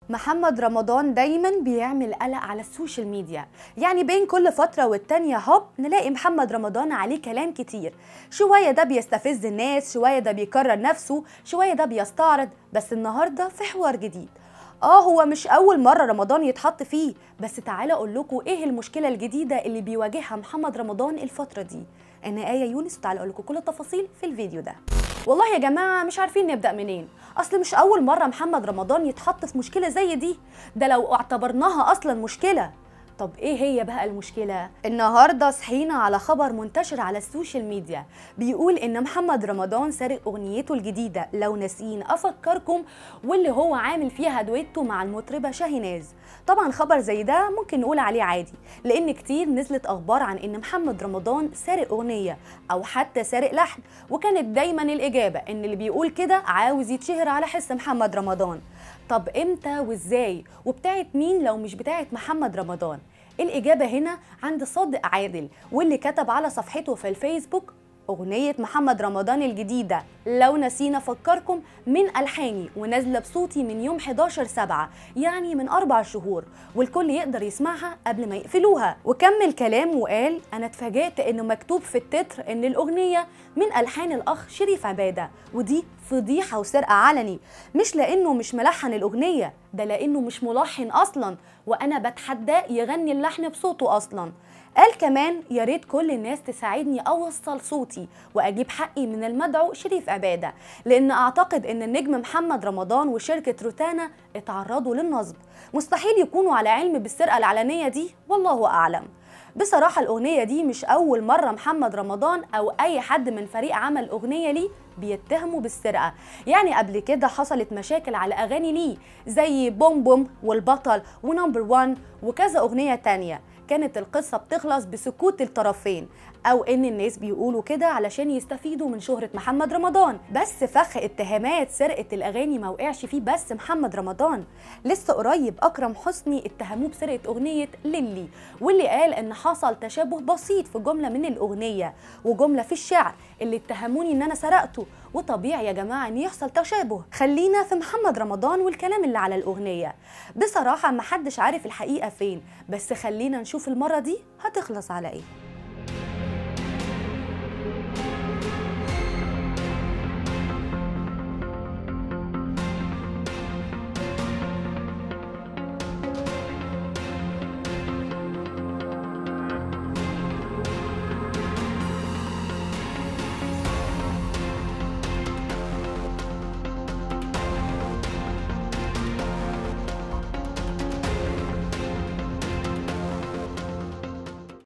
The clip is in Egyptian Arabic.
محمد رمضان دايما بيعمل قلق على السوشيال ميديا يعني بين كل فترة والتانية هوب نلاقي محمد رمضان عليه كلام كتير شوية ده بيستفز الناس شوية ده بيكرر نفسه شوية ده بيستعرض بس النهاردة في حوار جديد اه هو مش اول مرة رمضان يتحط فيه بس تعالى اقول لكم ايه المشكلة الجديدة اللي بيواجهها محمد رمضان الفترة دي انا آية يونس وتعالى اقول لكم كل التفاصيل في الفيديو ده والله يا جماعة مش عارفين نبدأ منين أصل مش أول مرة محمد رمضان يتحط في مشكلة زي دي ده لو اعتبرناها أصلا مشكلة طب ايه هي بقى المشكلة؟ النهاردة صحينا على خبر منتشر على السوشيال ميديا بيقول ان محمد رمضان سارق اغنيته الجديدة لو ناسين افكركم واللي هو عامل فيها دويتو مع المطربة شاهيناز طبعا خبر زي ده ممكن نقول عليه عادي لان كتير نزلت اخبار عن ان محمد رمضان سارق اغنية او حتى سارق لحن وكانت دايما الاجابة ان اللي بيقول كده عاوز يتشهر على حس محمد رمضان طب امتى وازاي وبتاعت مين لو مش بتاعت محمد رمضان الإجابة هنا عند صادق عادل واللي كتب على صفحته في الفيسبوك أغنية محمد رمضان الجديدة لو نسينا فكركم من ألحاني ونازلة بصوتي من يوم 11 سبعة يعني من أربع شهور والكل يقدر يسمعها قبل ما يقفلوها وكمل كلام وقال أنا اتفاجئت إنه مكتوب في التتر إن الأغنية من ألحان الأخ شريف عبادة ودي فضيحة وسرقة علني مش لأنه مش ملحن الأغنية ده لأنه مش ملحن أصلا وأنا بتحداه يغني اللحن بصوته أصلا قال كمان يا ريت كل الناس تساعدني اوصل صوتي واجيب حقي من المدعو شريف عباده لان اعتقد ان النجم محمد رمضان وشركه روتانا اتعرضوا للنصب مستحيل يكونوا على علم بالسرقه العلنيه دي والله اعلم بصراحة الأغنية دي مش أول مرة محمد رمضان أو أي حد من فريق عمل أغنية ليه بيتهموا بالسرقة يعني قبل كده حصلت مشاكل على أغاني ليه زي بوم بوم والبطل ونمبر وان وكذا أغنية تانية كانت القصة بتخلص بسكوت الطرفين أو إن الناس بيقولوا كده علشان يستفيدوا من شهرة محمد رمضان بس فخ اتهامات سرقة الأغاني ما وقعش فيه بس محمد رمضان لسه قريب أكرم حسني اتهموه بسرقة أغنية ليلي واللي قال إن حصل تشابه بسيط في جملة من الأغنية وجملة في الشعر اللي اتهموني إن أنا سرقته وطبيعي يا جماعة إن يحصل تشابه خلينا في محمد رمضان والكلام اللي على الأغنية بصراحة محدش عارف الحقيقة فين بس خلينا نشوف المرة دي هتخلص على إيه